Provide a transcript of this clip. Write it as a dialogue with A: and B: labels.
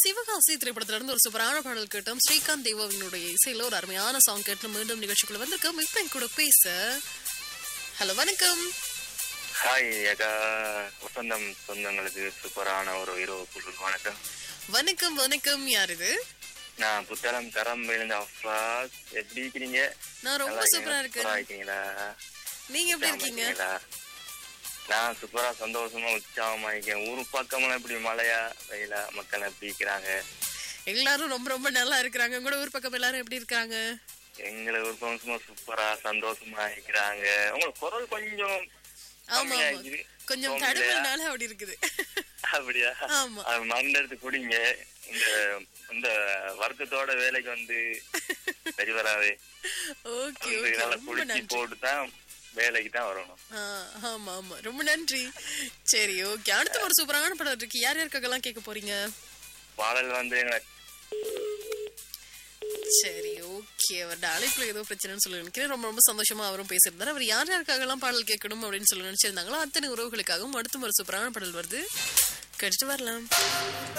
A: சிவகாசி திரைப்படத்துல இருந்து ஒரு சூப்பரான பாடல் கேட்டோம் ஸ்ரீகாந்த் தேவாவினுடைய இசையில ஒரு அருமையான சாங் கேட்டு மீண்டும் நிகழ்ச்சிக்குள்ள வந்திருக்கோம் இப்ப என் கூட பேச ஹலோ வணக்கம்
B: ஹாய் அக்கா வசந்தம் சொந்தங்களுக்கு சூப்பரான ஒரு இரவு பொருள் வணக்கம்
A: வணக்கம் வணக்கம் யார் இது
B: நான் புத்தளம் தரம் விழுந்த அஃபாஸ் எப்படி இருக்கிறீங்க
A: நான் ரொம்ப
B: நல்லா
A: சூப்பரா
B: இருக்கீங்களா?
A: இருக்கேன்
B: சூப்பரா இருக்கீங்களா
A: நீங்க எப்படி இருக்கீங்க
B: இருக்கீங்களா? நான் சூப்பரா சந்தோஷமா உற்சாகமா இருக்கேன் ஊரு பக்கமெல்லாம் இப்படி மழையா வெயிலா மக்கள் எப்படி இருக்கிறாங்க
A: எல்லாரும் ரொம்ப ரொம்ப நல்லா இருக்கிறாங்க உங்களோட ஊர் பக்கம் எல்லாரும் எப்படி இருக்காங்க
B: எங்களை ஒரு சும்மா சூப்பரா சந்தோஷமா இருக்கிறாங்க உங்களுக்கு குரல் கொஞ்சம்
A: ஆமா
B: கம்மியா
A: ஆமா
B: இருக்குது.
A: கொஞ்சம்
B: சோம்பேறியா?
A: தடுமைனால அப்படி இருக்குது
B: அப்படியா
A: ஆமா
B: அது மறந்தெடுத்து குடிங்க இந்த இந்த வருத்தத்தோட வேலைக்கு வந்து சரி வராது
A: ஓகே
B: வந்து
A: ஓகே
B: நல்லா
A: ரொம்ப
B: குளிச்சு
A: நன்றி
B: போட்டு தான் வேலைக்கு தான் வரணும்
A: ஆ, ஆமா ஆமா ரொம்ப நன்றி சரி ஓகே அடுத்த ஒரு சூப்பரான படம் இருக்கு யார் யாருக்காகலாம் கேட்க போறீங்க
B: பாடல் வந்து எங்களை
A: சரி ஓகே அவரோட அழைப்புல ஏதோ பிரச்சனைன்னு சொல்லி நினைக்கிறேன் ரொம்ப ரொம்ப சந்தோஷமா அவரும் பேசியிருந்தார் அவர் யார் யாருக்காகலாம் பாடல் கேட்கணும் அப்படின்னு சொல்லி நினைச்சிருந்தாங்களோ அத்தனை உறவுகளுக்காகவும் அடுத்த ஒரு சூப்பரான பாடல் வருது கேட்டுட்டு வரலாம்